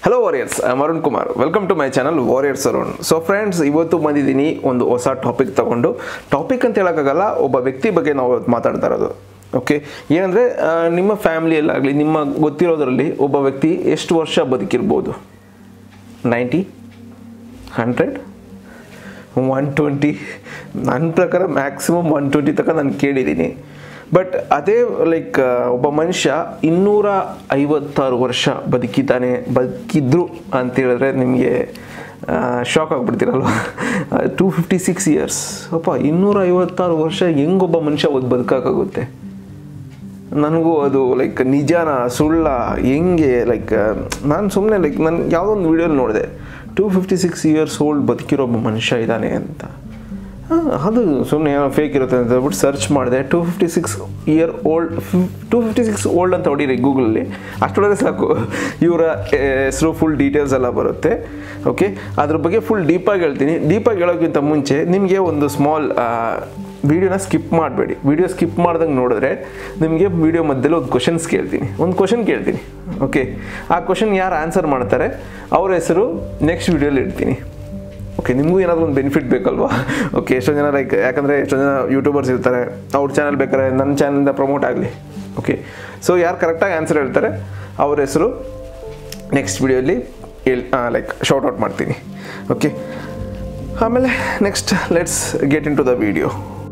hello warriors I Arun Kumar welcome to my channel warriors Arun so friends ಇವತ್ತು ಬಂದಿದ್ದೀನಿ ಒಂದು ಹೊಸ ಟಾಪಿಕ್ ತಗೊಂಡು ಟಾಪಿಕ್ ಅಂತ ಹೇಳೋಕ್ಕಾಗಲ್ಲ ಒಬ್ಬ ವ್ಯಕ್ತಿ ಬಗ್ಗೆ ನಾವು ಇವತ್ತು ಮಾತಾಡ್ತಾ ಇರೋದು ಓಕೆ ಏನಂದರೆ ನಿಮ್ಮ ಫ್ಯಾಮಿಲಿಯಲ್ಲಾಗಲಿ ನಿಮ್ಮ ಗೊತ್ತಿರೋದ್ರಲ್ಲಿ ಒಬ್ಬ ವ್ಯಕ್ತಿ ಎಷ್ಟು ವರ್ಷ ಬದುಕಿರ್ಬೋದು ನೈಂಟಿ ಹಂಡ್ರೆಡ್ ಒನ್ ಟ್ವೆಂಟಿ ನನ್ನ ಪ್ರಕಾರ ಮ್ಯಾಕ್ಸಿಮಮ್ ಒನ್ ಟ್ವೆಂಟಿ ತನಕ ನಾನು ಕೇಳಿದ್ದೀನಿ ಬಟ್ ಅದೇ ಲೈಕ್ ಒಬ್ಬ ಮನುಷ್ಯ ಇನ್ನೂರ ಐವತ್ತಾರು ವರ್ಷ ಬದುಕಿದ್ದಾನೆ ಬದುಕಿದ್ರು ಅಂತ ಹೇಳಿದ್ರೆ ನಿಮಗೆ ಶಾಕ್ ಆಗ್ಬಿಡ್ತೀರಲ್ವ ಟೂ ಫಿಫ್ಟಿ ಸಿಕ್ಸ್ ಇಯರ್ಸ್ ಅಪ್ಪ ಇನ್ನೂರ ಐವತ್ತಾರು ವರ್ಷ ಹೆಂಗೊಬ್ಬ ಮನುಷ್ಯ ಓದ್ ಬದುಕೋಕ್ಕಾಗುತ್ತೆ ನನಗೂ ಅದು ಲೈಕ್ ನಿಜಾನ ಸುಳ್ಳ ಹೆಂಗೆ ಲೈಕ್ ನಾನು ಸುಮ್ಮನೆ ಲೈಕ್ ನಾನು ಯಾವುದೋ ಒಂದು ವೀಡಿಯೋಲಿ ನೋಡಿದೆ two fifty six years old ಬದುಕಿರೋ ಒಬ್ಬ ಮನುಷ್ಯ ಇದ್ದಾನೆ ಅಂತ ಆ, ಅದು ಸುಮ್ಮನೆ ಏನೋ ಫೇಕ್ ಇರುತ್ತೆ ಅಂತ ಹೇಳ್ಬಿಟ್ಟು ಸರ್ಚ್ ಮಾಡಿದೆ two fifty six year old two fifty six old ಅಂತ ಹೊಡೀರಿ ಗೂಗಲಲ್ಲಿ ಅಷ್ಟೊಳಗೆ ಸಾಕು ಇವರ ಹೆಸರು ಫುಲ್ ಡೀಟೇಲ್ಸ್ ಎಲ್ಲ ಬರುತ್ತೆ ಓಕೆ ಅದ್ರ ಬಗ್ಗೆ ಫುಲ್ ಡೀಪಾಗಿ ಹೇಳ್ತೀನಿ ಡೀಪಾಗಿ ಹೇಳೋಕ್ಕಿಂತ ಮುಂಚೆ ನಿಮಗೆ ಒಂದು ಸ್ಮಾಲ್ ವಿಡಿಯೋನ ಸ್ಕಿಪ್ ಮಾಡಬೇಡಿ ವಿಡಿಯೋ ಸ್ಕಿಪ್ ಮಾಡ್ದಂಗೆ ನೋಡಿದ್ರೆ ನಿಮಗೆ ವಿಡಿಯೋ ಮಧ್ಯದಲ್ಲಿ ಒಂದು ಕ್ವಶನ್ಸ್ ಕೇಳ್ತೀನಿ ಒಂದು ಕ್ವಶನ್ ಕೇಳ್ತೀನಿ ಓಕೆ ಆ ಕ್ವಶನ್ ಯಾರು ಆನ್ಸರ್ ಮಾಡ್ತಾರೆ ಅವ್ರ ಹೆಸರು ನೆಕ್ಸ್ಟ್ ವಿಡಿಯೋಲಿ ಇಡ್ತೀನಿ ಓಕೆ ನಿಮಗೂ ಏನಾದರೂ ಒಂದು ಬೆನಿಫಿಟ್ ಬೇಕಲ್ವಾ ಓಕೆ ಎಷ್ಟೋ ಜನ ಲೈಕ್ ಯಾಕಂದರೆ ಎಷ್ಟೋ ಜನ ಯೂಟ್ಯೂಬರ್ಸ್ ಇರ್ತಾರೆ ಅವ್ರ ಚಾನಲ್ ಬೇಕಾದ್ರೆ ನನ್ನ ಚಾನಲಿಂದ ಪ್ರಮೋಟ್ ಆಗಲಿ ಓಕೆ ಸೊ ಯಾರು ಕರೆಕ್ಟಾಗಿ ಆನ್ಸರ್ ಹೇಳ್ತಾರೆ ಅವ್ರ ಹೆಸರು ನೆಕ್ಸ್ಟ್ ವಿಡಿಯೋಲಿ ಹೇಳ್ ಲೈಕ್ ಶಾರ್ಟ್ ಔಟ್ ಮಾಡ್ತೀನಿ ಓಕೆ ಆಮೇಲೆ next let's get into the video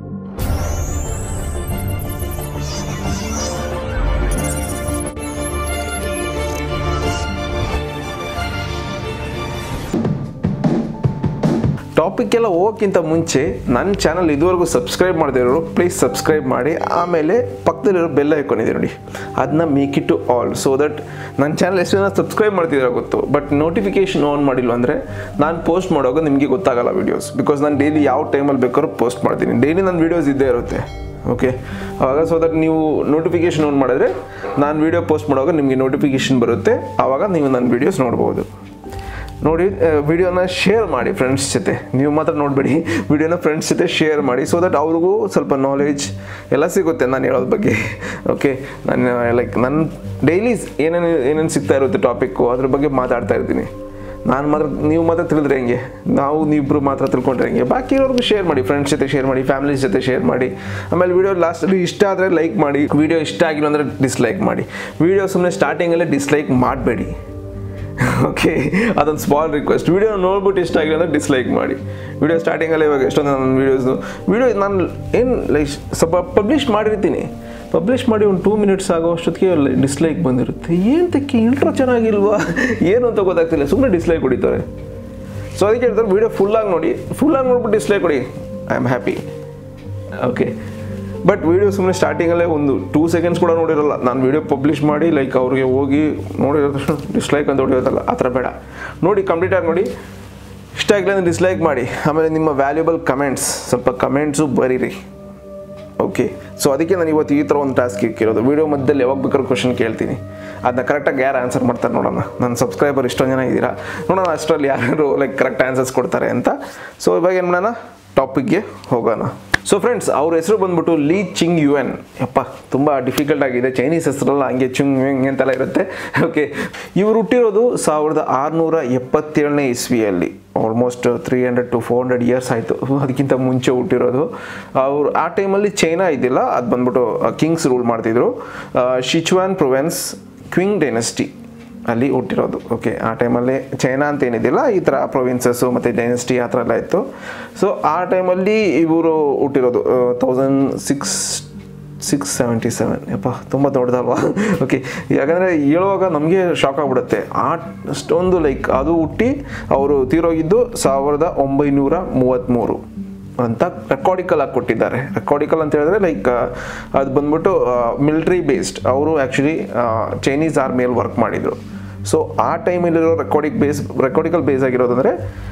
topic ಎಲ್ಲ ಹೋಗೋಕ್ಕಿಂತ ಮುಂಚೆ ನನ್ನ ಚಾನಲ್ ಇದುವರೆಗೂ ಸಬ್ಸ್ಕ್ರೈಬ್ ಮಾಡದಿರೋರು ಪ್ಲೀಸ್ ಸಬ್ಸ್ಕ್ರೈಬ್ ಮಾಡಿ ಆಮೇಲೆ ಪಕ್ಕದಲ್ಲಿರೋ ಬೆಲ್ಲ ಐಕೊಂಡಿದೆ ನೋಡಿ ಅದನ್ನ make it to all so that ನನ್ನ ಚಾನಲ್ ಎಷ್ಟು ಜನ ಸಬ್ಸ್ಕ್ರೈಬ್ ಮಾಡ್ತಿದ್ರೆ ಗೊತ್ತು ಬಟ್ ನೋಟಿಫಿಕೇಶನ್ ಆನ್ ಮಾಡಿಲ್ಲ ಅಂದರೆ ನಾನು ಪೋಸ್ಟ್ ಮಾಡುವಾಗ ನಿಮಗೆ ಗೊತ್ತಾಗಲ್ಲ ವೀಡಿಯೋಸ್ ಬಿಕಾಸ್ ನಾನು ಡೈಲಿ ಯಾವ ಟೈಮಲ್ಲಿ ಬೇಕಾದ್ರೂ ಪೋಸ್ಟ್ ಮಾಡ್ತೀನಿ ಡೈಲಿ ನನ್ನ ವೀಡಿಯೋಸ್ ಇದ್ದೇ ಇರುತ್ತೆ ಓಕೆ ಆವಾಗ ಸೊ ದಟ್ ನೀವು ನೋಟಿಫಿಕೇಶನ್ ಆನ್ ಮಾಡಿದ್ರೆ ನಾನು ವೀಡಿಯೋ ಪೋಸ್ಟ್ ಮಾಡುವಾಗ ನಿಮಗೆ ನೋಟಿಫಿಕೇಶನ್ ಬರುತ್ತೆ ಆವಾಗ ನೀವು ನನ್ನ ವೀಡಿಯೋಸ್ ನೋಡ್ಬೋದು ನೋಡಿ ವಿಡಿಯೋನ ಶೇರ್ ಮಾಡಿ ಫ್ರೆಂಡ್ಸ್ ಜೊತೆ ನೀವು ಮಾತ್ರ ನೋಡಬೇಡಿ ವಿಡಿಯೋನ ಫ್ರೆಂಡ್ಸ್ ಜೊತೆ ಶೇರ್ ಮಾಡಿ ಸೊ ದಟ್ ಅವ್ರಿಗೂ ಸ್ವಲ್ಪ ನಾಲೆಜ್ ಎಲ್ಲ ಸಿಗುತ್ತೆ ನಾನು ಹೇಳೋದ್ರ ಬಗ್ಗೆ ಓಕೆ ನಾನು ಲೈಕ್ ನನ್ನ ಡೈಲಿ ಏನೇನು ಏನೇನು ಸಿಗ್ತಾ ಇರುತ್ತೆ ಟಾಪಿಕ್ಕು ಅದ್ರ ಬಗ್ಗೆ ಮಾತಾಡ್ತಾ ಇರ್ತೀನಿ ನಾನು ಮಾತ್ರ ನೀವು ಮಾತ್ರ ತಿಳಿದ್ರೆ ಹೆಂಗೆ ನಾವು ನೀವಿಬ್ರು ಮಾತ್ರ ತಿಳ್ಕೊಂಡ್ರೆ ಹೆಂಗೆ ಬಾಕಿ ಇರೋರ್ಗು ಶೇರ್ ಮಾಡಿ ಫ್ರೆಂಡ್ಸ್ ಜೊತೆ ಶೇರ್ ಮಾಡಿ ಫ್ಯಾಮಿಲೀಸ್ ಜೊತೆ ಶೇರ್ ಮಾಡಿ ಆಮೇಲೆ ವಿಡಿಯೋ ಲಾಸ್ಟಲ್ಲಿ ಇಷ್ಟ ಆದರೆ ಲೈಕ್ ಮಾಡಿ ವಿಡಿಯೋ ಇಷ್ಟ ಆಗಿಲ್ಲ ಅಂದರೆ ಡಿಸ್ಲೈಕ್ ಮಾಡಿ ವಿಡಿಯೋ ಸುಮ್ಮನೆ ಸ್ಟಾರ್ಟಿಂಗಲ್ಲೇ ಡಿಸ್ಲೈಕ್ ಮಾಡಬೇಡಿ ಓಕೆ ಅದೊಂದು ಸ್ಮಾಲ್ ರಿಕ್ವೆಸ್ಟ್ ವಿಡಿಯೋ ನೋಡ್ಬಿಟ್ಟು ಇಷ್ಟ ಆಗಿಲ್ಲ ಅಂದರೆ ಡಿಸ್ಲೈಕ್ ಮಾಡಿ ವಿಡಿಯೋ ಸ್ಟಾರ್ಟಿಂಗಲ್ಲೇ ಇವಾಗ ಎಷ್ಟೊಂದು ನನ್ನ ವೀಡಿಯೋಸ್ನು ವಿಡಿಯೋ ನಾನು ಏನು ಲೈಕ್ ಸ್ವಲ್ಪ ಪಬ್ಲಿಷ್ ಮಾಡಿರ್ತೀನಿ ಪಬ್ಲಿಷ್ ಮಾಡಿ ಒಂದು ಟೂ ಮಿನಿಟ್ಸ್ ಆಗೋ ಅಷ್ಟೊತ್ತಿಗೆ ಡಿಸ್ಲೈಕ್ ಬಂದಿರುತ್ತೆ ಏನು ತೆಕ್ಕಿ ಇಂಟ್ರೋ ಚೆನ್ನಾಗಿಲ್ವಾ ಏನು ಅಂತ ಗೊತ್ತಾಗ್ತಿಲ್ಲ ಸುಮ್ಮನೆ ಡಿಸ್ಲೈಕ್ ಹೊಡಿತಾರೆ ಸೊ ಅದಕ್ಕೆ ಹೇಳ್ತಾರೆ ವಿಡಿಯೋ ಫುಲ್ಲಾಗಿ ನೋಡಿ ಫುಲ್ಲಾಗಿ ನೋಡ್ಬಿಟ್ಟು ಡಿಸ್ಲೈಕ್ ಕೊಡಿ I am happy okay but video ಸುಮ್ಮನೆ ಸ್ಟಾರ್ಟಿಂಗಲ್ಲೇ ಒಂದು ಟೂ ಸೆಕೆಂಡ್ಸ್ ಕೂಡ ನೋಡಿರಲ್ಲ ನಾನು ವಿಡಿಯೋ ಪಬ್ಲಿಷ್ ಮಾಡಿ ಲೈಕ್ ಅವ್ರಿಗೆ ಹೋಗಿ ನೋಡಿರೋ ತಕ್ಷಣ ಡಿಸ್ಲೈಕ್ ಅಂತ ಹೊಡಿಯೋದಲ್ಲ ಆ ಥರ ಬೇಡ ನೋಡಿ ಕಂಪ್ಲೀಟಾಗಿ ನೋಡಿ ಇಷ್ಟ ಆಗಿಲ್ಲ ಅಂದರೆ ಡಿಸ್ಲೈಕ್ ಮಾಡಿ ಆಮೇಲೆ ನಿಮ್ಮ ವ್ಯಾಲ್ಯೂಬಲ್ ಕಮೆಂಟ್ಸ್ ಸ್ವಲ್ಪ ಕಮೆಂಟ್ಸು ಬರೀರಿ ಓಕೆ ಸೊ ಅದಕ್ಕೆ ನಾನು ಇವತ್ತು ಈ ಥರ ಒಂದು ಟಾಸ್ಕ್ ಇಕ್ಕಿರೋದು ವಿಡಿಯೋ ಮಧ್ಯದಲ್ಲಿ ಯಾವಾಗ ಬೇಕಾದ್ರೂ ಕ್ವಶನ್ ಕೇಳ್ತೀನಿ ಅದನ್ನ ಕರೆಕ್ಟಾಗಿ ಯಾರು ಆನ್ಸರ್ ಮಾಡ್ತಾರೆ ನೋಡೋಣ ನನ್ನ ಸಬ್ಸ್ಕ್ರೈಬರ್ ಇಷ್ಟೊಂದು ಜನ ಇದ್ದೀರಾ ನೋಡೋಣ ಅಷ್ಟರಲ್ಲಿ ಯಾರು ಲೈಕ್ ಕರೆಕ್ಟ್ ಆನ್ಸರ್ಸ್ ಕೊಡ್ತಾರೆ ಅಂತ ಸೊ ಇವಾಗ ಏನು ಮಾಡೋಣ ಟಾಪಿಕ್ಗೆ ಹೋಗೋಣ ಸೊ ಫ್ರೆಂಡ್ಸ್ ಅವ್ರ ಹೆಸರು ಬಂದ್ಬಿಟ್ಟು ಲೀ ಚಿಂಗ್ ಯು ಎನ್ ಯಪ್ಪ ತುಂಬ ಡಿಫಿಕಲ್ಟ್ ಆಗಿದೆ ಚೈನೀಸ್ ಹೆಸರಲ್ಲ ಹಂಗೆ ಚುಂಗ್ ಯುಂಗ್ ಅಂತೆಲ್ಲ ಇರುತ್ತೆ ಓಕೆ ಇವರು ಹುಟ್ಟಿರೋದು ಸಾವಿರದ ಆರುನೂರ ಎಪ್ಪತ್ತೇಳನೇ ಇಸ್ವಿಯಲ್ಲಿ almost three hundred to four hundred years ಆಯಿತು ಅದಕ್ಕಿಂತ ಮುಂಚೆ ಹುಟ್ಟಿರೋದು ಅವರು ಆ ಟೈಮಲ್ಲಿ ಚೈನಾ ಇದ್ದಿಲ್ಲ ಅದು ಬಂದ್ಬಿಟ್ಟು ಕಿಂಗ್ಸ್ ರೂಲ್ ಮಾಡ್ತಿದ್ರು ಶಿಚ್ವಾನ್ ಪ್ರೊವೆನ್ಸ್ ಕ್ವಿಂಗ್ ಡೈನಸ್ಟಿ ಅಲ್ಲಿ ಹುಟ್ಟಿರೋದು ಓಕೆ ಆ ಟೈಮಲ್ಲಿ ಚೈನಾ ಅಂತ ಏನಿದಿಲ್ಲ ಈ ಥರ ಪ್ರೊವಿನ್ಸಸ್ಸು ಮತ್ತು ಡೈನೆಸ್ಟಿ ಆ ಥರ ಎಲ್ಲ ಇತ್ತು ಸೊ ಆ ಟೈಮಲ್ಲಿ ಇವರು ಹುಟ್ಟಿರೋದು thousand six six seventy seven ಯಪ್ಪ ತುಂಬ ದೊಡ್ಡದಲ್ವಾ ಓಕೆ ಯಾಕಂದರೆ ಹೇಳುವಾಗ ನಮಗೆ ಶಾಕ್ ಆಗಿಬಿಡುತ್ತೆ ಆ ಅಷ್ಟೊಂದು ಲೈಕ್ ಅದು ಹುಟ್ಟಿ ಅವರು ತೀರೋಗಿದ್ದು ಸಾವಿರದ ಒಂಬೈನೂರ ಮೂವತ್ತ್ಮೂರು ಅಂತ ರೆಕಾರ್ಡಿಕಲ್ ಆಗಿ ಕೊಟ್ಟಿದ್ದಾರೆ ರೆಕಾರ್ಡಿಕಲ್ ಅಂತ ಹೇಳಿದ್ರೆ ಲೈಕ್ ಅದು ಬಂದ್ಬಿಟ್ಟು ಮಿಲಿಟ್ರಿ ಬೇಸ್ಡ್ ಅವರು ಆ್ಯಕ್ಚುಲಿ ಚೈನೀಸ್ ಆರ್ಮಿಯಲ್ಲಿ ವರ್ಕ್ ಮಾಡಿದರು ಸೊ ಆ ಟೈಮಲ್ಲಿರೋ ರೆಕಾರ್ಡಿಕ್ ಬೇಸ್ ರೆಕಾರ್ಡಿಕಲ್ ಬೇಸ್ ಆಗಿರೋದಂದರೆ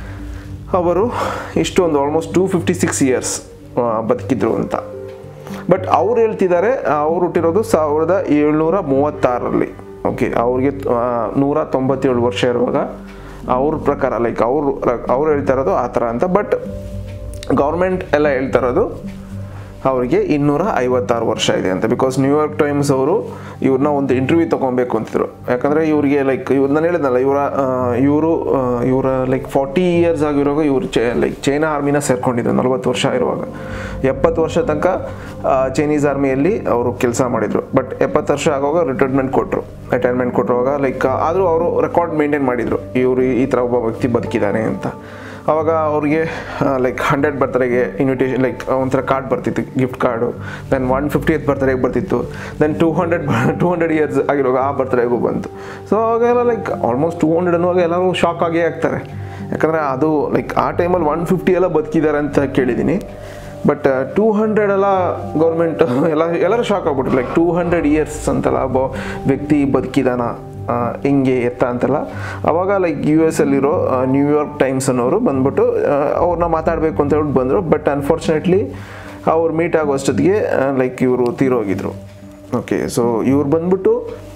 ಅವರು ಇಷ್ಟೊಂದು almost two fifty six years ಬದುಕಿದ್ರು ಅಂತ ಬಟ್ ಅವ್ರು ಹೇಳ್ತಿದ್ದಾರೆ ಅವ್ರು ಹುಟ್ಟಿರೋದು ಸಾವಿರದ ಏಳ್ನೂರ ಮೂವತ್ತಾರರಲ್ಲಿ ಓಕೆ ಅವ್ರಿಗೆ ಆ, ನೂರ ತೊಂಬತ್ತೇಳು ವರ್ಷ ಇರುವಾಗ ಅವ್ರ ಪ್ರಕಾರ ಲೈಕ್ ಅವರು ಅವ್ರು ಹೇಳ್ತಾ ಇರೋದು ಆ ಥರ ಅಂತ ಬಟ್ ಗೌರ್ಮೆಂಟ್ ಎಲ್ಲ ಹೇಳ್ತಾ ಇರೋದು ಅವರಿಗೆ ಇನ್ನೂರ ಐವತ್ತಾರು ವರ್ಷ ಇದೆ ಅಂತ ಬಿಕಾಸ್ ನ್ಯೂಯಾರ್ಕ್ ಟೈಮ್ಸ್ ಅವರು ಇವ್ರನ್ನ ಒಂದು ಇಂಟರ್ವ್ಯೂ ತೊಗೊಬೇಕು ಅಂತಿದ್ರು ಯಾಕಂದರೆ ಇವರಿಗೆ ಲೈಕ್ ಇವ್ರು ನಾನು ಹೇಳಿದ್ನಲ್ಲ ಇವರ ಇವರು ಇವರ ಲೈಕ್ ಫಾರ್ಟಿ ಇಯರ್ಸ್ ಆಗಿರುವಾಗ ಇವರು ಚೇ ಲೈಕ್ ಚೈನಾ ಆರ್ಮಿನ ಸೇರ್ಕೊಂಡಿದ್ರು ನಲ್ವತ್ತು ವರ್ಷ ಇರುವಾಗ ಎಪ್ಪತ್ತು ವರ್ಷ ತನಕ ಚೈನೀಸ್ ಆರ್ಮಿಯಲ್ಲಿ ಅವರು ಕೆಲಸ ಮಾಡಿದರು ಬಟ್ ಎಪ್ಪತ್ತು ವರ್ಷ ಆಗುವಾಗ ರಿಟೈರ್ಮೆಂಟ್ ಕೊಟ್ಟರು ರಿಟೈರ್ಮೆಂಟ್ ಕೊಟ್ಟರುವಾಗ ಲೈಕ್ ಆದರೂ ಅವರು ರೆಕಾರ್ಡ್ ಮೇಂಟೈನ್ ಮಾಡಿದರು ಇವರು ಈ ಥರ ಒಬ್ಬ ವ್ಯಕ್ತಿ ಬದುಕಿದ್ದಾನೆ ಅಂತ ಅವಾಗ ಅವ್ರಿಗೆ ಲೈಕ್ ಹಂಡ್ರೆಡ್ ಬರ್ತಡೆಗೆ ಇನ್ವಿಟೇಷನ್ ಲೈಕ್ ಒಂಥರ ಕಾರ್ಡ್ ಬರ್ತಿತ್ತು gift card then one fifty eight ಬರ್ತಡೆಗೆ ಬರ್ತಿತ್ತು then two hundred two hundred years ಆಗಿರುವಾಗ ಆ ಬರ್ತಡೆಗೂ ಬಂತು ಸೊ ಅವಾಗೆಲ್ಲ ಲೈಕ್ ಆಲ್ಮೋಸ್ಟ್ ಟೂ ಹಂಡ್ರೆಡ್ ಅನ್ನುವಾಗ ಎಲ್ಲರೂ ಶಾಕ್ ಆಗೇ ಆಗ್ತಾರೆ ಯಾಕಂದರೆ ಅದು ಲೈಕ್ ಆ ಟೈಮಲ್ಲಿ ಒನ್ ಫಿಫ್ಟಿ ಎಲ್ಲ ಬದುಕಿದ್ದಾರೆ ಅಂತ ಕೇಳಿದ್ದೀನಿ ಬಟ್ ಟೂ ಹಂಡ್ರೆಡ್ ಎಲ್ಲ ಗೌರ್ಮೆಂಟ್ ಎಲ್ಲ ಎಲ್ಲರೂ ಶಾಕ್ ಆಗ್ಬಿಟ್ರು ಲೈಕ್ ಟೂ ಹಂಡ್ರೆಡ್ ಇಯರ್ಸ್ ಅಂತಲ್ಲ ಒಬ್ಬ ವ್ಯಕ್ತಿ ಬದುಕಿದಾನ ಆ, ಹಿಂಗೆ ಎತ್ತ ಅಂತೆಲ್ಲ ಅವಾಗ ಲೈಕ್ ಯು ಎಸ್ ಅಲ್ಲಿರೋ ನ್ಯೂಯಾರ್ಕ್ ಟೈಮ್ಸ್ ಅನ್ನೋರು ಬಂದ್ಬಿಟ್ಟು ಆ, ಅವ್ರನ್ನ ಮಾತಾಡಬೇಕು ಅಂತ ಹೇಳ್ಬಿಟ್ಟು ಬಂದರು ಬಟ್ ಅನ್ಫಾರ್ಚುನೇಟ್ಲಿ ಅವ್ರು ಮೀಟ್ ಆಗೋ ಅಷ್ಟೊತ್ತಿಗೆ ಲೈಕ್ ಇವರು ತೀರೋಗಿದ್ರು ಓಕೆ ಸೊ ಇವ್ರು ಬಂದ್ಬಿಟ್ಟು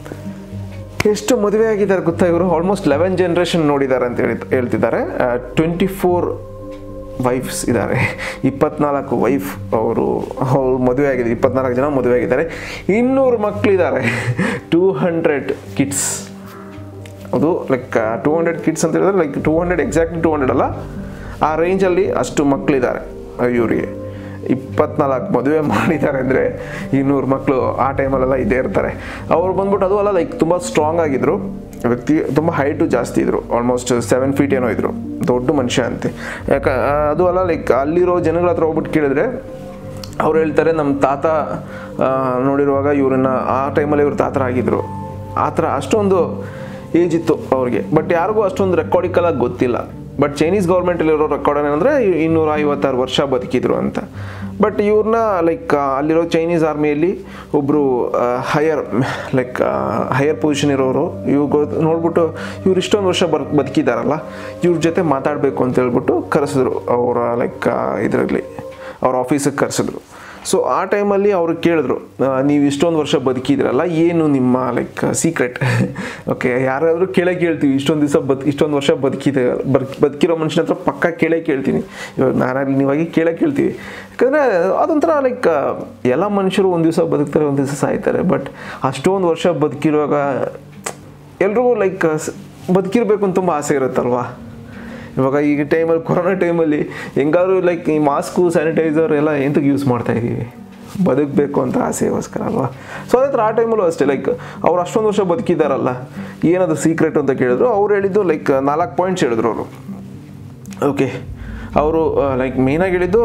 ಎಷ್ಟು ಮದುವೆ ಆಗಿದ್ದಾರೆ ಗೊತ್ತಾ ಇವರು ಆಲ್ಮೋಸ್ಟ್ ಲೆವೆನ್ ಜನ್ರೇಷನ್ ನೋಡಿದ್ದಾರೆ ಅಂತ ಹೇಳಿ ಹೇಳ್ತಿದ್ದಾರೆ ಟ್ವೆಂಟಿ ಫೋರ್ ವೈಫ್ಸ್ ಇದ್ದಾರೆ ಇಪ್ಪತ್ನಾಲ್ಕು ವೈಫ್ ಅವರು ಅವ್ರು ಮದುವೆ ಆಗಿದೆ ಇಪ್ಪತ್ನಾಲ್ಕು ಜನ ಮದುವೆ ಆಗಿದ್ದಾರೆ ಇನ್ನೂರು ಮಕ್ಕಳಿದ್ದಾರೆ ಟೂ ಹಂಡ್ರೆಡ್ ಕಿಡ್ಸ್ ಅದು ಲೈಕ್ ಟೂ ಹಂಡ್ರೆಡ್ ಕಿಡ್ಸ್ ಅಂತ ಹೇಳಿದ್ರೆ like two hundred exactly two hundred ಅಲ್ಲ ಆ ರೇಂಜಲ್ಲಿ ಅಷ್ಟು ಮಕ್ಕಳಿದ್ದಾರೆ ಇವರಿಗೆ ಇಪ್ಪತ್ನಾಲ್ಕು ಮದುವೆ ಮಾಡಿದ್ದಾರೆ ಅಂದರೆ ಇನ್ನೂರು ಮಕ್ಕಳು ಆ ಟೈಮಲ್ಲೆಲ್ಲ ಇದ್ದೇ ಇರ್ತಾರೆ ಅವ್ರು ಬಂದ್ಬಿಟ್ಟು ಅದು ಅಲ್ಲ ಲೈಕ್ ತುಂಬ ಸ್ಟ್ರಾಂಗ್ ಆಗಿದ್ರು ವ್ಯಕ್ತಿ ತುಂಬ ಹೈಟು ಜಾಸ್ತಿ ಇದ್ರು ಆಲ್ಮೋಸ್ಟ್ ಸೆವೆನ್ ಫೀಟ್ ಏನೋ ಇದ್ರು ದೊಡ್ಡ ಮನುಷ್ಯ ಅಂತೆ ಯಾಕ ಅದು ಅಲ್ಲ ಲೈಕ್ ಅಲ್ಲಿರೋ ಜನಗಳ ಹತ್ರ ಹೋಗ್ಬಿಟ್ಟು ಕೇಳಿದ್ರೆ ಅವ್ರು ಹೇಳ್ತಾರೆ ನಮ್ಮ ತಾತ ಆ, ನೋಡಿರುವಾಗ ಇವ್ರನ್ನ ಆ ಟೈಮಲ್ಲಿ ಇವ್ರ ತಾತರಾಗಿದ್ರು ಆ ಥರ ಅಷ್ಟೊಂದು ಏಜ್ ಇತ್ತು ಅವ್ರಿಗೆ ಬಟ್ ಯಾರಿಗೂ ಅಷ್ಟೊಂದು ರೆಕಾರ್ಡಿಕಲಾಗಿ ಗೊತ್ತಿಲ್ಲ ಬಟ್ ಚೈನೀಸ್ ಗೌರ್ಮೆಂಟಲ್ಲಿರೋ ರೆಕಾರ್ಡ್ ಏನಂದರೆ ಇನ್ನೂರ ಐವತ್ತಾರು ವರ್ಷ ಬದುಕಿದ್ರು ಅಂತ ಬಟ್ ಇವ್ರನ್ನ ಲೈಕ್ ಅಲ್ಲಿರೋ ಚೈನೀಸ್ ಆರ್ಮಿಯಲ್ಲಿ ಒಬ್ಬರು ಹೈಯರ್ ಲೈಕ್ ಹೈಯರ್ ಪೊಸಿಷನ್ ಇರೋರು ಇವ್ರು ನೋಡ್ಬಿಟ್ಟು ಇವ್ರು ಇಷ್ಟೊಂದು ವರ್ಷ ಬರ್ ಬದುಕಿದಾರಲ್ಲ ಇವ್ರ ಜೊತೆ ಮಾತಾಡಬೇಕು ಅಂತ ಹೇಳ್ಬಿಟ್ಟು ಕರೆಸಿದ್ರು ಅವರ ಲೈಕ್ ಇದರಲ್ಲಿ ಅವ್ರ ಆಫೀಸಿಗೆ ಕರೆಸಿದ್ರು ಸೊ ಆ ಟೈಮಲ್ಲಿ ಅವರು ಕೇಳಿದ್ರು ಆ, ನೀವು ಇಷ್ಟೊಂದು ವರ್ಷ ಬದುಕಿದ್ರಲ್ಲ ಏನು ನಿಮ್ಮ ಲೈಕ್ ಸೀಕ್ರೆಟ್ ಓಕೆ ಯಾರಾದರೂ ಕೇಳೇ ಕೇಳ್ತೀವಿ ಇಷ್ಟೊಂದು ದಿವಸ ಬದ್ ಇಷ್ಟೊಂದು ವರ್ಷ ಬದುಕಿದೆ ಬರ್ ಬದುಕಿರೋ ಮನುಷ್ಯನ ಹತ್ರ ಪಕ್ಕ ಕೇಳೇ ಕೇಳ್ತೀನಿ ಇವಾಗ ನಾನಾಗಲಿ ನೀವಾಗಿ ಕೇಳೇ ಕೇಳ್ತೀವಿ ಯಾಕಂದರೆ ಅದೊಂಥರ ಲೈಕ್ ಎಲ್ಲ ಮನುಷ್ಯರು ಒಂದು ದಿವಸ ಬದುಕ್ತಾರೆ ಒಂದು ದಿವಸ ಸಾಯ್ತಾರೆ ಬಟ್ ಅಷ್ಟೊಂದು ವರ್ಷ ಬದುಕಿರುವಾಗ ಎಲ್ರಿಗೂ ಲೈಕ್ ಬದುಕಿರ್ಬೇಕು ಅಂತ ತುಂಬ ಆಸೆ ಇರುತ್ತಲ್ವಾ ಇವಾಗ ಈಗ ಟೈಮಲ್ಲಿ ಕೊರೋನಾ ಟೈಮಲ್ಲಿ ಹೆಂಗಾದ್ರೂ ಲೈಕ್ ಈ ಮಾಸ್ಕು ಸ್ಯಾನಿಟೈಸರ್ ಎಲ್ಲ ಎಂತಕ್ಕೆ ಯೂಸ್ ಮಾಡ್ತಾ ಇದ್ದೀವಿ ಬದುಕಬೇಕು ಅಂತ ಆಸೆಗೋಸ್ಕರ ಅಲ್ವಾ ಸೊ ಅದೇ ಥರ ಆ ಟೈಮಲ್ಲೂ ಅಷ್ಟೇ ಲೈಕ್ ಅವ್ರು ಅಷ್ಟೊಂದು ವರ್ಷ ಬದುಕಿದ್ದಾರಲ್ಲ ಏನದು ಸೀಕ್ರೆಟ್ ಅಂತ ಕೇಳಿದ್ರು ಅವ್ರು ಹೇಳಿದ್ದು ಲೈಕ್ ನಾಲ್ಕು ಪಾಯಿಂಟ್ಸ್ ಹೇಳಿದ್ರು ಅವರು ಓಕೆ ಅವರು ಲೈಕ್ ಮೇಯ್ನಾಗಿ ಹೇಳಿದ್ದು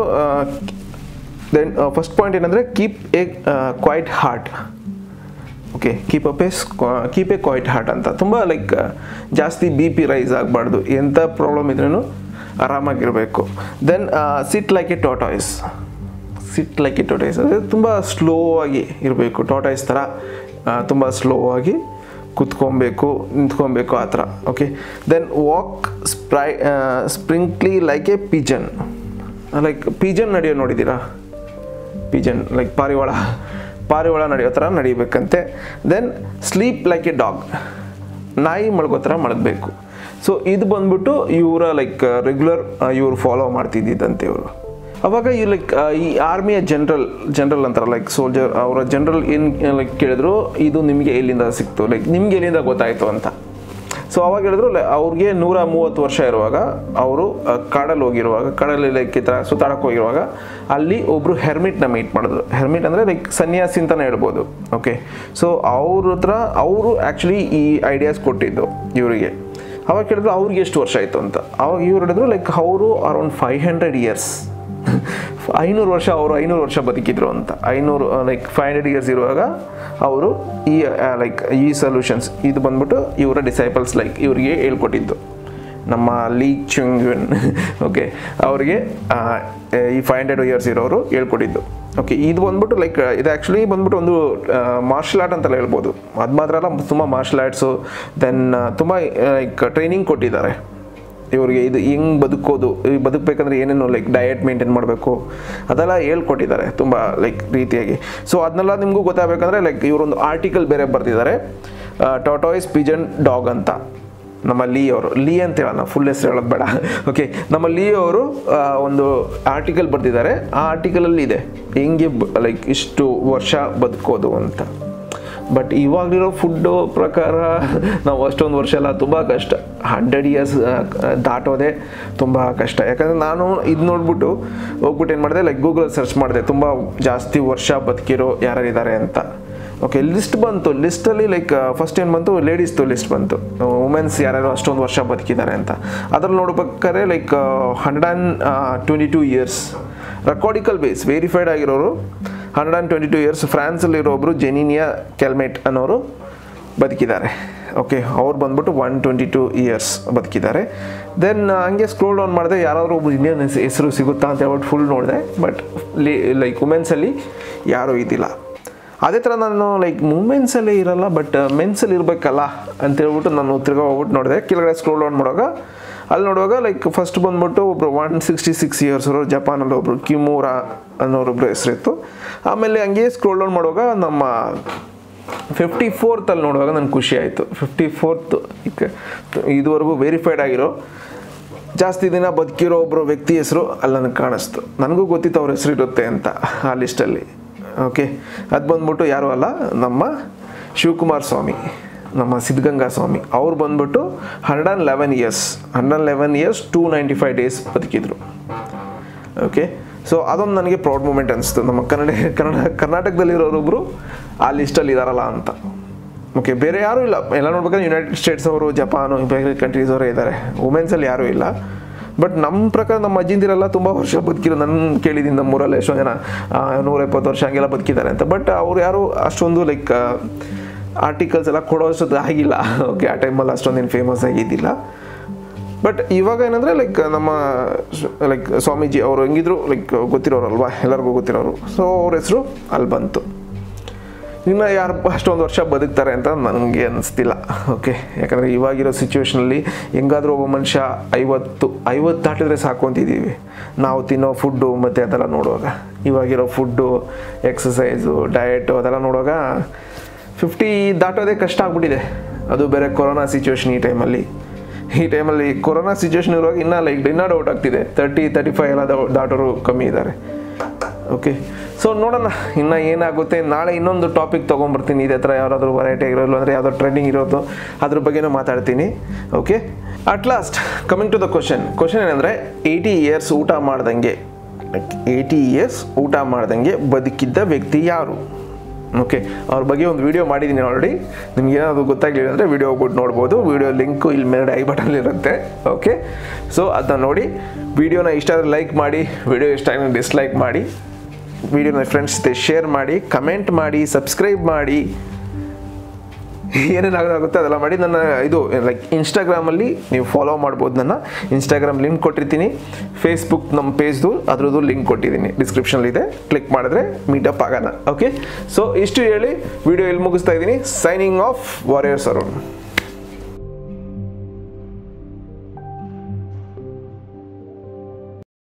ದೆನ್ ಫಸ್ಟ್ ಪಾಯಿಂಟ್ ಏನಂದರೆ keep a quiet heart okay keep up a keep a quiet heart ಅಂತ ತುಂಬ ಲೈಕ್ ಜಾಸ್ತಿ ಬಿ ಪಿ ರೈಸ್ ಆಗಬಾರ್ದು ಎಂಥ ಪ್ರಾಬ್ಲಮ್ ಇದ್ರೂ ಆರಾಮಾಗಿರಬೇಕು then sit like a tortoise sit like a tortoise ಅಂದರೆ ತುಂಬ ಸ್ಲೋ ಆಗಿ ಇರಬೇಕು ಟಾಟಾಯ್ಸ್ ಥರ ತುಂಬ ಸ್ಲೋ ಆಗಿ ಕುತ್ಕೊಬೇಕು ನಿಂತ್ಕೊಬೇಕು ಆ ಥರ okay then walk spry sprightly like a pigeon like pigeon ನಡೆಯೋ ನೋಡಿದ್ದೀರಾ ಪಿಜನ್ ಲೈಕ್ ಪಾರಿವಾಳ ಪಾರಿವಾಳ ನಡೆಯೋ ಥರ ನಡಿಬೇಕಂತೆ then sleep like a dog ನಾಯಿ ಮಲ್ಗೋ ಥರ ಮಲಗಬೇಕು ಸೊ ಇದು ಬಂದ್ಬಿಟ್ಟು ಇವರ ಲೈಕ್ ರೆಗ್ಯುಲರ್ ಇವರು ಫಾಲೋ ಮಾಡ್ತಿದ್ದಂತೆ ಇವರು ಅವಾಗ ಈ ಲೈಕ್ ಈ ಆರ್ಮಿಯ ಜನರಲ್ ಜನರಲ್ ಅಂತಾರೆ ಲೈಕ್ ಸೋಲ್ಜರ್ ಅವರ ಜನರಲ್ ಏನು ಲೈಕ್ ಕೇಳಿದ್ರು ಇದು ನಿಮಗೆ ಎಲ್ಲಿಂದ ಸಿಕ್ತು ಲೈಕ್ ನಿಮ್ಗೆ ಎಲ್ಲಿಂದ ಗೊತ್ತಾಯಿತು ಅಂತ ಸೊ ಅವಾಗ ಹೇಳಿದ್ರು ಲೆ- ಅವ್ರಿಗೆ ನೂರ ಮೂವತ್ತು ವರ್ಷ ಇರುವಾಗ ಅವರು ಕಾಡಲ್ಲಿ ಹೋಗಿರುವಾಗ ಕಾಡಲ್ಲಿ ಲೈಕ್ ಈ ಥರ ಸುತ್ತಾಡಕ್ಕೆ ಹೋಗಿರುವಾಗ ಅಲ್ಲಿ ಒಬ್ಬರು ಹೆರ್ಮಿಟ್ನ ಮೀಟ್ ಮಾಡಿದ್ರು ಹೆರ್ಮಿಟ್ ಅಂದರೆ ಲೈಕ್ ಸನ್ಯಾಸಿ ಅಂತಲೇ ಹೇಳ್ಬೋದು ಓಕೆ ಸೊ ಅವ್ರ ಹತ್ರ ಅವರು ಆ್ಯಕ್ಚುಲಿ ಈ ಐಡಿಯಾಸ್ ಕೊಟ್ಟಿದ್ದು ಇವರಿಗೆ ಅವಾಗ ಕೇಳಿದ್ರು ಅವ್ರಿಗೆ ಎಷ್ಟು ವರ್ಷ ಆಯಿತು ಅಂತ ಅವಾಗ ಇವ್ರು ಹೇಳಿದ್ರು ಲೈಕ್ ಅವರು ಅರೌಂಡ್ ಫೈವ್ ಹಂಡ್ರೆಡ್ ಇಯರ್ಸ್ ಐನೂರು ವರ್ಷ ಅವರು ಐನೂರು ವರ್ಷ ಬದುಕಿದ್ರು ಅಂತ ಐನೂರು ಲೈಕ್ ಫೈವ್ ಹಂಡ್ರೆಡ್ ಇಯರ್ಸ್ ಇರುವಾಗ ಅವರು ಈ ಲೈಕ್ ಈ ಸೊಲ್ಯೂಷನ್ಸ್ ಇದು ಬಂದ್ಬಿಟ್ಟು ಇವರ ಡಿಸೈಪಲ್ಸ್ ಲೈಕ್ ಇವರಿಗೆ ಹೇಳ್ಕೊಟ್ಟಿದ್ದು ನಮ್ಮ ಲೀ ಚುಂಗ್ವಿನ್ ಓಕೆ ಅವರಿಗೆ ಈ ಫೈವ್ ಹಂಡ್ರೆಡ್ ಇಯರ್ಸ್ ಇರೋರು ಹೇಳ್ಕೊಟ್ಟಿದ್ದು ಓಕೆ ಇದು ಬಂದ್ಬಿಟ್ಟು ಲೈಕ್ ಇದು ಆ್ಯಕ್ಚುಲಿ ಬಂದ್ಬಿಟ್ಟು ಒಂದು ಮಾರ್ಷಲ್ ಆರ್ಟ್ ಅಂತೆಲ್ಲ ಹೇಳ್ಬೋದು ಅದು ಮಾತ್ರ ಅಲ್ಲ ತುಂಬ ಮಾರ್ಷಲ್ ಆರ್ಟ್ಸು ದೆನ್ ತುಂಬ ಲೈಕ್ ಟ್ರೈನಿಂಗ್ ಕೊಟ್ಟಿದ್ದಾರೆ ಇವ್ರಿಗೆ ಇದು ಹೆಂಗೆ ಬದುಕೋದು ಈ ಬದುಕಬೇಕಂದ್ರೆ ಏನೇನು ಲೈಕ್ ಡಯಟ್ ಮೇಂಟೈನ್ ಮಾಡಬೇಕು ಅದೆಲ್ಲ ಹೇಳ್ಕೊಟ್ಟಿದ್ದಾರೆ ತುಂಬ ಲೈಕ್ ರೀತಿಯಾಗಿ ಸೊ ಅದನ್ನೆಲ್ಲ ನಿಮಗೂ ಗೊತ್ತಾಗಬೇಕಂದ್ರೆ ಲೈಕ್ ಇವರೊಂದು ಆರ್ಟಿಕಲ್ ಬೇರೆ ಬರೆದಿದ್ದಾರೆ ಟಾಟಾಯ್ಸ್ ಪಿಜನ್ ಡಾಗ್ ಅಂತ ನಮ್ಮ ಲೀ ಅವರು ಲೀ ಅಂತ ಹೇಳೋಣ ಫುಲ್ ಹೆಸರು ಹೇಳೋದು ಬೇಡ ಓಕೆ ನಮ್ಮ ಲೀ ಅವರು ಆ, ಒಂದು ಆರ್ಟಿಕಲ್ ಬರೆದಿದ್ದಾರೆ ಆ ಆರ್ಟಿಕಲಲ್ಲಿ ಇದೆ ಹೆಂಗೆ ಲೈಕ್ ಇಷ್ಟು ವರ್ಷ ಬದುಕೋದು ಅಂತ ಬಟ್ ಇವಾಗಿರೋ ಫುಡ್ಡು ಪ್ರಕಾರ ನಾವು ಅಷ್ಟೊಂದು ವರ್ಷ ಎಲ್ಲ ತುಂಬ ಕಷ್ಟ ಹಂಡ್ರೆಡ್ ಇಯರ್ಸ್ ದಾಟೋದೇ ತುಂಬ ಕಷ್ಟ ಯಾಕಂದರೆ ನಾನು ಇದು ನೋಡ್ಬಿಟ್ಟು ಹೋಗ್ಬಿಟ್ಟು ಏನು ಮಾಡಿದೆ ಲೈಕ್ ಗೂಗಲ್ ಸರ್ಚ್ ಮಾಡಿದೆ ತುಂಬ ಜಾಸ್ತಿ ವರ್ಷ ಬದುಕಿರೋ ಯಾರ್ಯಾರಿದ್ದಾರೆ ಅಂತ ಓಕೆ ಲಿಸ್ಟ್ ಬಂತು ಲಿಸ್ಟಲ್ಲಿ ಲೈಕ್ ಫಸ್ಟ್ ಏನು ಬಂತು ಲೇಡೀಸ್ದು ಲಿಸ್ಟ್ ಬಂತು ವುಮೆನ್ಸ್ ಯಾರ್ಯಾರು ಅಷ್ಟೊಂದು ವರ್ಷ ಬದುಕಿದ್ದಾರೆ ಅಂತ ಅದ್ರಲ್ಲಿ ನೋಡ್ಬೇಕಾದ್ರೆ like hundred and twenty two years ರೆಕಾರ್ಡಿಕಲ್ ಬೇಸ್ ವೆರಿಫೈಡ್ ಆಗಿರೋರು hundred and twenty two years ಫ್ರಾನ್ಸಲ್ಲಿರೋ ಒಬ್ಬರು ಜೆನಿನಿಯಾ ಕೆಲ್ಮೇಟ್ ಅನ್ನೋರು ಬದುಕಿದ್ದಾರೆ ಓಕೆ ಅವ್ರು ಬಂದ್ಬಿಟ್ಟು ಒನ್ ಟ್ವೆಂಟಿ ಟೂ ಇಯರ್ಸ್ ಬದುಕಿದ್ದಾರೆ ದೆನ್ ಹಂಗೆ ಸ್ಕ್ರೋಲ್ ಡೌನ್ ಮಾಡಿದೆ ಯಾರಾದರೂ ಒಬ್ರು ಇಂಡಿಯನ್ ಹೆಸರು ಸಿಗುತ್ತಾ ಅಂತ ಹೇಳ್ಬಿಟ್ಟು ಫುಲ್ ನೋಡಿದೆ ಬಟ್ ಲಿ ಲೈಕ್ ವುಮೆನ್ಸಲ್ಲಿ ಯಾರೂ ಇದ್ದಿಲ್ಲ ಅದೇ ಥರ ನಾನು ಲೈಕ್ ವುಮೆನ್ಸಲ್ಲೇ ಇರಲ್ಲ ಬಟ್ ಮೆನ್ಸಲ್ಲಿ ಇರಬೇಕಲ್ಲ ಅಂತ ಹೇಳ್ಬಿಟ್ಟು ನಾನು ತಿರ್ಗಾ ಹೋಗ್ಬಿಟ್ಟು ನೋಡಿದೆ ಕೆಳಗಡೆ ಸ್ಕ್ರೋಲ್ ಡೌನ್ ಮಾಡುವಾಗ ಅಲ್ಲಿ ನೋಡುವಾಗ ಲೈಕ್ ಫಸ್ಟ್ ಬಂದ್ಬಿಟ್ಟು ಒಬ್ರು ಒನ್ ಸಿಕ್ಸ್ಟಿ ಸಿಕ್ಸ್ ಇಯರ್ಸ್ ಅವರು ಜಪಾನಲ್ಲಿ ಒಬ್ರು ಕಿಮೂರಾ ಅನ್ನೋರೊಬ್ರು ಹೆಸರಿತ್ತು ಆಮೇಲೆ ಹಂಗೆ ಸ್ಕ್ರೋಲ್ ಡೌನ್ ಮಾಡುವಾಗ ನಮ್ಮ ಫಿಫ್ಟಿ ಫೋರ್ತಲ್ಲಿ ನೋಡುವಾಗ ನನಗೆ ಖುಷಿ ಆಯಿತು ಫಿಫ್ಟಿ ಫೋರ್ತ್ ಇದುವರೆಗೂ ವೆರಿಫೈಡ್ ಆಗಿರೋ ಜಾಸ್ತಿ ದಿನ ಬದುಕಿರೋ ಒಬ್ಬರು ವ್ಯಕ್ತಿ ಹೆಸರು ಅಲ್ಲಿ ನನಗೆ ಕಾಣಿಸ್ತು ನನಗೂ ಗೊತ್ತಿತ್ತು ಅವ್ರ ಹೆಸರು ಇರುತ್ತೆ ಅಂತ ಆ ಲಿಸ್ಟಲ್ಲಿ ಓಕೆ ಅದು ಬಂದ್ಬಿಟ್ಟು ಯಾರೂ ಅಲ್ಲ ನಮ್ಮ ಶಿವಕುಮಾರ್ ಸ್ವಾಮಿ ನಮ್ಮ ಸಿದ್ಧಗಂಗಾ ಸ್ವಾಮಿ ಅವ್ರು ಬಂದ್ಬಿಟ್ಟು hundred and eleven years hundred and eleven years two ninety five days ಬದುಕಿದ್ರು ಓಕೆ ಸೊ ಅದೊಂದು ನನಗೆ ಪ್ರೌಡ್ ಮೂಮೆಂಟ್ ಅನಿಸ್ತು ನಮ್ಮ ಕನ್ನಡ ಕನ್ನಡ ಕರ್ನಾಟಕದಲ್ಲಿರೋರೊಬ್ಬರು ಆ ಲಿಸ್ಟಲ್ಲಿ ಇದಾರಲ್ಲ ಅಂತ ಓಕೆ ಬೇರೆ ಯಾರೂ ಇಲ್ಲ ಎಲ್ಲ ನೋಡ್ಬೇಕಾದ್ರೆ ಯುನೈಟೆಡ್ ಸ್ಟೇಟ್ಸ್ ಅವರು ಜಪಾನು ಬೇರೆ ಕಂಟ್ರೀಸ್ ಅವರೇ ಇದ್ದಾರೆ ವುಮೆನ್ಸಲ್ಲಿ ಯಾರೂ ಇಲ್ಲ ಬಟ್ ನಮ್ಮ ಪ್ರಕಾರ ನಮ್ಮ ಅಜ್ಜಿಂದಿರೆಲ್ಲ ತುಂಬ ವರ್ಷ ಬದುಕಿರೋ ನನ್ನ ಕೇಳಿದ್ದೀನಿ ನಮ್ಮೂರಲ್ಲಿ ಎಷ್ಟೋ ಜನ ಆ, ನೂರ ಎಪ್ಪತ್ತು ವರ್ಷ ಹಂಗೆಲ್ಲ ಬದುಕಿದ್ದಾರೆ ಅಂತ ಬಟ್ ಅವ್ರು ಯಾರು ಅಷ್ಟೊಂದು ಲೈಕ್ ಆರ್ಟಿಕಲ್ಸ್ ಎಲ್ಲ ಕೊಡೋ ಅಷ್ಟೊತ್ತು ಆಗಿಲ್ಲ ಓಕೆ ಆ ಟೈಮಲ್ಲಿ ಅಷ್ಟೊಂದೇನು ಫೇಮಸ್ ಆಗಿದ್ದಿಲ್ಲ ಬಟ್ ಇವಾಗ ಏನಂದರೆ ಲೈಕ್ ನಮ್ಮ ಲೈಕ್ ಸ್ವಾಮೀಜಿ ಅವರು ಹೆಂಗಿದ್ರು ಲೈಕ್ ಗೊತ್ತಿರೋರಲ್ವಾ ಎಲ್ಲರಿಗೂ ಗೊತ್ತಿರೋರು ಸೊ ಅವ್ರ ಹೆಸರು ಅಲ್ಲಿ ಬಂತು ಇನ್ನು ಯಾರು ಅಷ್ಟೊಂದು ವರ್ಷ ಬದುಕ್ತಾರೆ ಅಂತ ನನಗೆ ಅನಿಸ್ತಿಲ್ಲ ಓಕೆ ಯಾಕಂದರೆ ಇವಾಗಿರೋ ಸಿಚುವೇಷನಲ್ಲಿ ಹೆಂಗಾದ್ರೂ ಒಬ್ಬ ಮನುಷ್ಯ ಐವತ್ತು ಐವತ್ತು ದಾಟಿದ್ರೆ ಸಾಕು ಅಂತಿದ್ದೀವಿ ನಾವು ತಿನ್ನೋ ಫುಡ್ಡು ಮತ್ತು ಅದೆಲ್ಲ ನೋಡುವಾಗ ಇವಾಗಿರೋ ಫುಡ್ಡು ಎಕ್ಸಸೈಸು ಡಯಟು ಅದೆಲ್ಲ ನೋಡುವಾಗ ಫಿಫ್ಟಿ ದಾಟೋದೇ ಕಷ್ಟ ಆಗ್ಬಿಟ್ಟಿದೆ ಅದು ಬೇರೆ ಕೊರೋನಾ ಸಿಚುವೇಶನ್ ಈ ಟೈಮಲ್ಲಿ ಈ ಟೈಮಲ್ಲಿ ಕೊರೋನಾ ಸಿಚುವೇಶನ್ ಇರುವಾಗ ಇನ್ನೂ ಲೈಕ್ ಇನ್ನೂ ಡೌಟ್ ಆಗ್ತಿದೆ ತರ್ಟಿ ತರ್ಟಿ ಫೈವ್ ಎಲ್ಲ ದಾ- ದಾಟೋರು ಕಮ್ಮಿ ಇದ್ದಾರೆ ಓಕೆ ಸೊ ನೋಡೋಣ ಇನ್ನು ಏನಾಗುತ್ತೆ ನಾಳೆ ಇನ್ನೊಂದು ಟಾಪಿಕ್ ತೊಗೊಂಬರ್ತೀನಿ ಇದೇ ಥರ ಯಾರಾದರೂ ವೆರೈಟಿ ಆಗಿರೋಲ್ಲ ಅಂದರೆ ಯಾವುದೋ ಟ್ರೆಂಡಿಂಗ್ ಇರೋದು ಅದ್ರ ಬಗ್ಗೆನೂ ಮಾತಾಡ್ತೀನಿ okay at last coming to the question question ಏನಂದರೆ ಏಯ್ಟಿ ಇಯರ್ಸ್ ಊಟ ಮಾಡ್ದಂಗೆ ಏಯ್ಟಿ ಇಯರ್ಸ್ ಊಟ ಮಾಡ್ದಂಗೆ ಬದುಕಿದ್ದ ವ್ಯಕ್ತಿ ಯಾರು ಓಕೆ ಅವ್ರ ಬಗ್ಗೆ ಒಂದು ವಿಡಿಯೋ ಮಾಡಿದ್ದೀನಿ ಆಲ್ರೆಡಿ ನಿಮ್ಗೆ ಏನಾದರೂ ಗೊತ್ತಾಗಲಿಲ್ಲ ಅಂದರೆ ವಿಡಿಯೋ ಹೋಗ್ಬಿಟ್ಟು ನೋಡ್ಬೋದು ವಿಡಿಯೋ ಲಿಂಕು ಇಲ್ಲಿ ಮೇಲೆ ಐ ಬಟನ್ ಇರುತ್ತೆ ಓಕೆ ಸೊ ಅದನ್ನ ನೋಡಿ ವಿಡಿಯೋನ ಇಷ್ಟ ಆದರೆ ಲೈಕ್ ಮಾಡಿ ವಿಡಿಯೋ ಇಷ್ಟ ಆದರೆ ಡಿಸ್ಲೈಕ್ ಮಾಡಿ ವಿಡಿಯೋನ ಫ್ರೆಂಡ್ಸ್ ಜೊತೆ ಶೇರ್ ಮಾಡಿ ಕಮೆಂಟ್ ಮಾಡಿ ಸಬ್ಸ್ಕ್ರೈಬ್ ಮಾಡಿ ಏನೇನಾಗುತ್ತೆ ಅದೆಲ್ಲ ಮಾಡಿ ನನ್ನ ಇದು ಲೈಕ್ ಇನ್ಸ್ಟಾಗ್ರಾಮಲ್ಲಿ ನೀವು ಫಾಲೋ ಮಾಡ್ಬೋದು ನನ್ನ ಇನ್ಸ್ಟಾಗ್ರಾಮ್ ಲಿಂಕ್ ಕೊಟ್ಟಿರ್ತೀನಿ ಫೇಸ್ಬುಕ್ ನಮ್ಮ ಪೇಜ್ದು ಅದ್ರದ್ದು ಲಿಂಕ್ ಕೊಟ್ಟಿದ್ದೀನಿ ಡಿಸ್ಕ್ರಿಪ್ಷನಲ್ಲಿದೆ ಕ್ಲಿಕ್ ಮಾಡಿದ್ರೆ ಮೀಟಪ್ ಆಗೋಣ ಓಕೆ ಸೊ ಇಷ್ಟು ಹೇಳಿ ವಿಡಿಯೋ ಇಲ್ಲಿ ಮುಗಿಸ್ತಾ ಇದ್ದೀನಿ ಸೈನಿಂಗ್ ಆಫ್ ವಾರಿಯರ್ಸ್ ಅರುಣ್